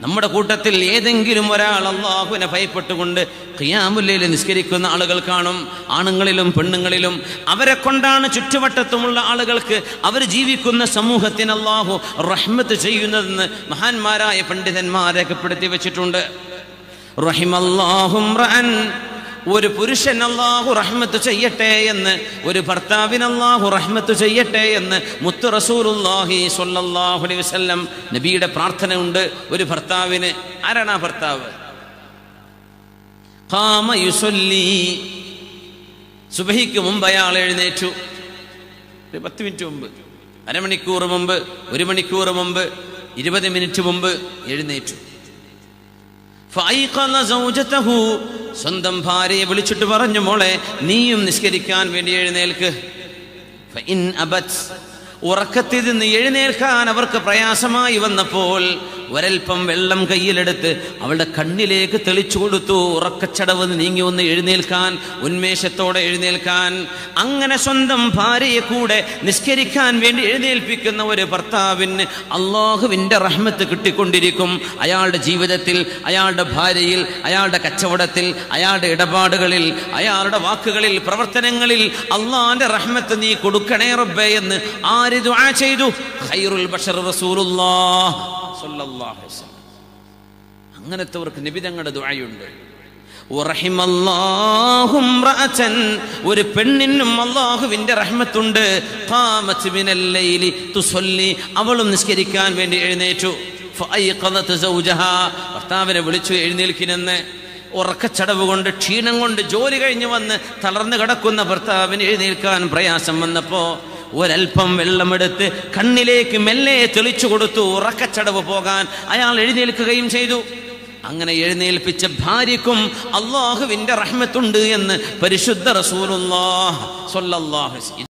നമ്മുടെ കൂട്ടത്തിൽ ഏതെങ്കിലും ഒരാൾ അള്ളാഹുവിനെ ഭയപ്പെട്ടുകൊണ്ട് ഖിയാമുല്ലയിൽ നിസ്കരിക്കുന്ന ആളുകൾ കാണും ആണുങ്ങളിലും പെണ്ണുങ്ങളിലും അവരെ കൊണ്ടാണ് ചുറ്റുവട്ടത്തുമുള്ള ആളുകൾക്ക് അവർ ജീവിക്കുന്ന സമൂഹത്തിന് അള്ളാഹു റഹ്മത്ത് ചെയ്യുന്നതെന്ന് മഹാന്മാരായ പണ്ഡിതന്മാർ രേഖപ്പെടുത്തി വെച്ചിട്ടുണ്ട് റഹിമല്ലാഹും ഒരു പുരുഷൻ അള്ളാഹു റഹ്മത്ത് ചെയ്യട്ടെ എന്ന് ഒരു ഭർത്താവിന് അള്ളാഹു റഹ്മത്ത് ചെയ്യട്ടെ എന്ന് മുത്തു റസൂലുല്ലാഹി സ്വല്ലല്ലാഹു അലൈഹി വസല്ലം നബിയുടെ പ്രാർത്ഥന ഉണ്ട് ഒരു ഭർത്താവിന് ആരാണ് ആ ഭർത്താവ് ഖാമ യുസല്ലി സുബഹിക്ക് മുമ്പ് അയാൾ എഴുന്നേറ്റു ഒരു പത്ത് മിനിറ്റ് മുമ്പ് അരമണിക്കൂർ മുമ്പ് ഒരു മണിക്കൂർ മുമ്പ് ഇരുപത് മിനിറ്റ് മുമ്പ് എഴുന്നേറ്റു ഫൈഖല സൗജതഹു സ്വന്തം ഭാര്യയെ വിളിച്ചിട്ട് പറഞ്ഞു മോളെ നീയും നിസ്കരിക്കാൻ വേണ്ടി എഴുന്നേൽക്ക് ഫഇൻ അബത് ഉറക്കത്തിൽ നിന്ന് എഴുന്നേൽക്കാൻ അവർക്ക് പ്രയാസമായി വന്നപ്പോൾ ഒരൽപ്പം വെള്ളം കയ്യിലെടുത്ത് അവളുടെ കണ്ണിലേക്ക് തെളിച്ചു കൊടുത്തു ഉറക്കച്ചടവ് നീങ്ങി ഒന്ന് എഴുന്നേൽക്കാൻ ഉന്മേഷത്തോടെ എഴുന്നേൽക്കാൻ അങ്ങനെ സ്വന്തം ഭാര്യയെ കൂടെ നിസ്കരിക്കാൻ വേണ്ടി എഴുന്നേൽപ്പിക്കുന്ന ഒരു ഭർത്താവിന് അള്ളാഹുവിൻ്റെ റഹ്മത്ത് കിട്ടിക്കൊണ്ടിരിക്കും അയാളുടെ ജീവിതത്തിൽ അയാളുടെ ഭാര്യയിൽ അയാളുടെ കച്ചവടത്തിൽ അയാളുടെ ഇടപാടുകളിൽ അയാളുടെ വാക്കുകളിൽ പ്രവർത്തനങ്ങളിൽ അള്ളാഹിന്റെ റഹ്മത്ത് നീ കൊടുക്കണേ റബ്ബേ എന്ന് ആര് ദുആ ചെയ്തു ഖൈറുൽ ബഷർ റസൂലുള്ളാഹ് സ്വല്ലല്ലാഹു അലൈഹി വസല്ലം അങ്ങനത്തെവർക്ക് നിബിതങ്ങളുടെ ദുആയുണ്ട് വറഹിമല്ലാഹു ഇംറഅതൻ ഒരു പെണ്ണിനും അല്ലാഹുവിന്റെ റഹ്മത്തുണ്ട് ഖാമത്ത് മിനൽ ലൈലി തുസല്ലി അവളും നിസ്കരിക്കാൻ വേണ്ടി എഴുന്നേറ്റു ഫഅയ്ഖദത് സൗജഹാ ഭർത്താവിനെ വിളിച്ചു എഴുന്നേൽക്കിനെന്ന് ഉറക്കച്ചടവ് കൊണ്ട് ക്ഷീണം കൊണ്ട് ജോലി കഴിഞ്ഞ് വന്ന് തളർന്നു കിടക്കുന്ന ഭർത്താവിന് എഴുന്നേൽക്കാൻ പ്രയാസം വന്നപ്പോ ഒരൽപ്പം വെള്ളമെടുത്ത് കണ്ണിലേക്ക് മെല്ലെ തെളിച്ചു കൊടുത്തു ഉറക്കച്ചടവ് പോകാൻ അയാൾ എഴുന്നേൽക്കുകയും ചെയ്തു അങ്ങനെ എഴുന്നേൽപ്പിച്ച ഭാര്യക്കും അള്ളാഹുവിന്റെ റഹ്മത്തുണ്ട് എന്ന് പരിശുദ്ധ റസൂലുള്ളാഹ് സ്വല്ലല്ലാഹു അലൈഹി വസല്ലം